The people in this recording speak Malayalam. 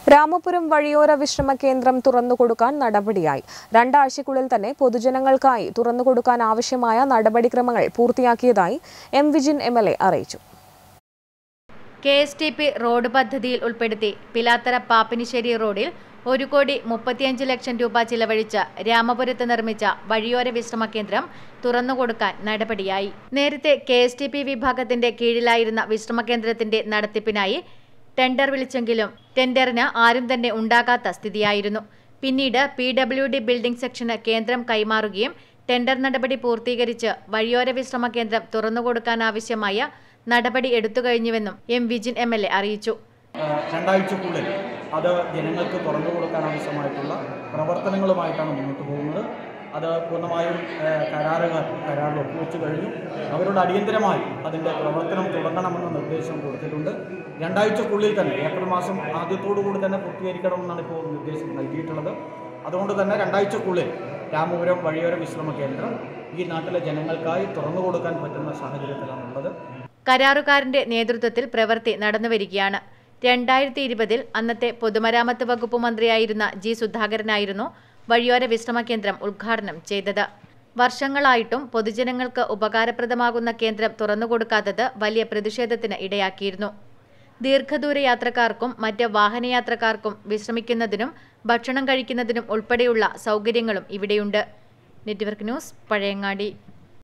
രാമപുരം വഴിയോര വിശ്രമ കേന്ദ്രം തുറന്നുകൊടുക്കാൻ നടപടിയായി രണ്ടാഴ്ചയ്ക്കുള്ളിൽ തന്നെ പൊതുജനങ്ങൾക്കായി തുറന്നുകൊടുക്കാൻ ആവശ്യമായ നടപടിക്രമങ്ങൾ പൂർത്തിയാക്കിയതായി M Vijin M L A അറിയിച്ചു K S T P road പദ്ധതിയിൽ ഉൾപ്പെടുത്തി പിലാത്തറ പാപ്പിനിശ്ശേരി റോഡിൽ ഒരു കോടി മുപ്പത്തിയഞ്ച് ലക്ഷം രൂപ ചിലവഴിച്ച് രാമപുരത്ത് നിർമ്മിച്ച വഴിയോര വിശ്രമ കേന്ദ്രം തുറന്നുകൊടുക്കാൻ നടപടിയായി നേരത്തെ കെ എസ് ടി പി വിഭാഗത്തിന്റെ കീഴിലായിരുന്ന വിശ്രമ കേന്ദ്രത്തിന്റെ നടത്തിപ്പിനായി ടെൻഡർ വിളിച്ചെങ്കിലും ടെൻഡറിന് ആരും തന്നെ ഉണ്ടാകാത്ത സ്ഥിതിയായിരുന്നു പിന്നീട് പി ഡബ്ല്യു ഡി ബിൽഡിംഗ് സെക്ഷന് കേന്ദ്രം കൈമാറുകയും ടെൻഡർ നടപടി പൂർത്തീകരിച്ച് വഴിയോര വിശ്രമ കേന്ദ്രം തുറന്നുകൊടുക്കാനാവശ്യമായ നടപടി എടുത്തുകഴിഞ്ഞുവെന്നും M Vijin M L A അറിയിച്ചു ഏഹ് രണ്ടാഴ്ചക്കുള്ളിൽ അത് ജനങ്ങൾക്ക് തുറന്നു കൊടുക്കാൻ ആവശ്യമായിട്ടുള്ള പ്രവർത്തനങ്ങളുമായിട്ടാണ് മുന്നോട്ട് പോകുന്നത് അത് പൂർണ്ണമായും ഏഹ് കരാറുകാർ കരാറിൽ ഒപ്പുവെച്ച് കഴിഞ്ഞു അവരോട് അടിയന്തരമായി അതിൻ്റെ പ്രവർത്തനം തുടങ്ങണമെന്ന നിർദ്ദേശം കൊടുത്തിട്ടുണ്ട് രണ്ടാഴ്ചക്കുള്ളിൽ തന്നെ ഏപ്രിൽ മാസം ആദ്യത്തോടു കൂടി തന്നെ പൂർത്തീകരിക്കണമെന്നാണ് ഇപ്പോൾ നിർദ്ദേശം നൽകിയിട്ടുള്ളത് അതുകൊണ്ട് തന്നെ രണ്ടാഴ്ചക്കുള്ളിൽ രാമപുരം വഴിയോര വിശ്രമ കേന്ദ്രം ഈ നാട്ടിലെ ജനങ്ങൾക്കായി തുറന്നു കൊടുക്കാൻ പറ്റുന്ന സാഹചര്യത്തിലാണുള്ളത് കരാറുകാരന്റെ നേതൃത്വത്തിൽ പ്രവൃത്തി നടന്നുവരികയാണ് രണ്ടായിരത്തി ഇരുപതിൽ അന്നത്തെ പൊതുമരാമത്ത് വകുപ്പ് മന്ത്രിയായിരുന്ന ജി സുധാകരനായിരുന്നു വഴിയോര വിശ്രമ കേന്ദ്രം ഉദ്ഘാടനം ചെയ്തത് വർഷങ്ങളായിട്ടും പൊതുജനങ്ങൾക്ക് ഉപകാരപ്രദമാകുന്ന കേന്ദ്രം തുറന്നുകൊടുക്കാത്തത് വലിയ പ്രതിഷേധത്തിന് ഇടയാക്കിയിരുന്നു ദീർഘദൂര യാത്രക്കാർക്കും മറ്റ് വാഹനയാത്രക്കാർക്കും വിശ്രമിക്കുന്നതിനും ഭക്ഷണം കഴിക്കുന്നതിനും ഉൾപ്പെടെയുള്ള സൗകര്യങ്ങളും ഇവിടെയുണ്ട് നെറ്റ്വർക്ക് ന്യൂസ് പഴയങ്ങാടി